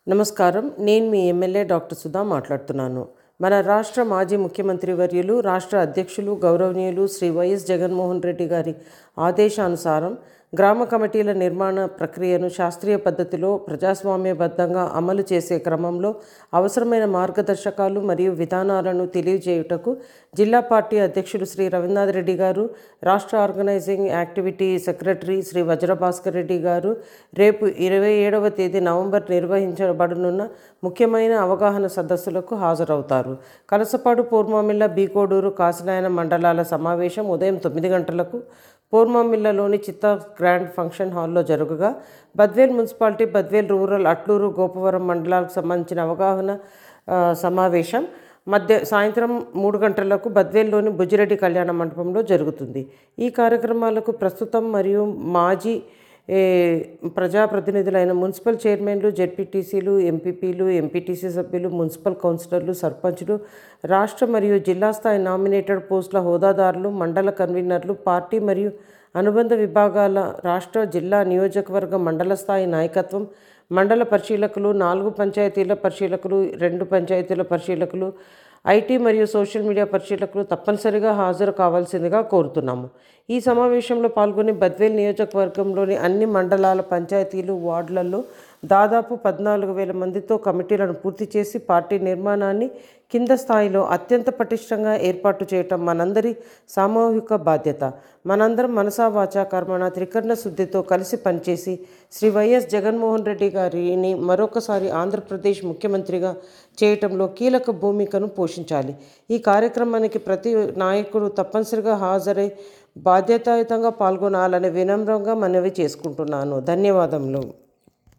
నమస్కారం నేను మీ MLA doctor Sudha మాట్లాడుతున్నాను మన రాష్ట్ర మాజీ ముఖ్యమంత్రి వర్యులు రాష్ట్ర అధ్యక్షులు గౌరవనీయులు శ్రీ వైఎస్ జగన్మోహన్ రెడ్డి గారి ఆదేశానుసారం గ్రామ కమిటీల నిర్మాణ ప్రక్రియను శాస్త్రీయ పద్ధతిలో ప్రజాస్వామ్యబద్ధంగా అమలు చేసే క్రమంలో అవసరమైన మార్గదర్శకాలు మరియు విధానాలను తెలియజేయుటకు జిల్లా పార్టీ అధ్యక్షులు శ్రీ రవీంద్రనాథ్ రెడ్డి గారు రాష్ట్ర organising activity secretary Shri Vajrabhaskar Reddy గారు రేపు ఇరవై ఏడవ తేదీ నవంబర్ నిర్వహించబడనున్న ముఖ్యమైన అవగాహన సదస్సులకు హాజరవుతారు కలసపాడు పూర్వమిల్ల బీకోడూరు కాసినాయన మండలాల సమావేశం ఉదయం తొమ్మిది గంటలకు పూర్వమిల్లలోని చిత్తా గ్రాండ్ ఫంక్షన్ హాల్లో జరుగుగా బద్వేల్ మున్సిపాలిటీ బద్వేల్ రూరల్ అట్లూరు గోపవరం మండలాలకు సంబంధించిన అవగాహన ఆ, సమావేశం మధ్య సాయంత్రం మూడు గంటలకు బద్వేల్లోని బుజ్జిరెడ్డి కళ్యాణ మండపంలో జరుగుతుంది ఈ కార్యక్రమాలకు ప్రస్తుతం మరియు మాజీ ఏ, ప్రజాప్రతినిధులైన మున్సిపల్ చైర్మన్లు జెడ్పీటీసీలు ఎంపీపీలు ఎంపీటీసీ సభ్యులు మున్సిపల్ కౌన్సిలర్లు సర్పంచ్లు రాష్ట్ర మరియు జిల్లా స్థాయి నామినేటెడ్ పోస్టుల హోదాదారులు మండల కన్వీనర్లు పార్టీ మరియు అనుబంధ విభాగాల రాష్ట్ర జిల్లా నియోజకవర్గ మండల స్థాయి నాయకత్వం మండల పరిశీలకులు నాలుగు పంచాయతీల పరిశీలకులు రెండు పంచాయతీల పరిశీలకులు ఐటీ మరియు సోషల్ మీడియా పరిశీలకులు తప్పనిసరిగా హాజరు కావాల్సిందిగా కోరుతున్నాము ఈ సమావేశంలో పాల్గొని బద్వేల్ నియోజకవర్గంలోని అన్ని మండలాల పంచాయతీలు వార్డులలో దాదాపు పద్నాలుగు వేల మందితో కమిటీలను పూర్తి చేసి పార్టీ నిర్మాణాన్ని కింద స్థాయిలో అత్యంత పటిష్టంగా ఏర్పాటు చేయటం మనందరి సామూహిక బాధ్యత మనందరం మనసా వాచా కర్మణ త్రికరణ శుద్ధితో కలిసి పనిచేసి శ్రీ వైఎస్ జగన్మోహన్ రెడ్డి గారిని మరొకసారి ఆంధ్రప్రదేశ్ ముఖ్యమంత్రిగా చేయటంలో కీలక భూమికను పోషించాలి ఈ కార్యక్రమానికి ప్రతి నాయకుడు తప్పనిసరిగా హాజరై బాధ్యతాయుతంగా పాల్గొనాలని వినమ్రంగా మనవి చేసుకుంటున్నాను ధన్యవాదములు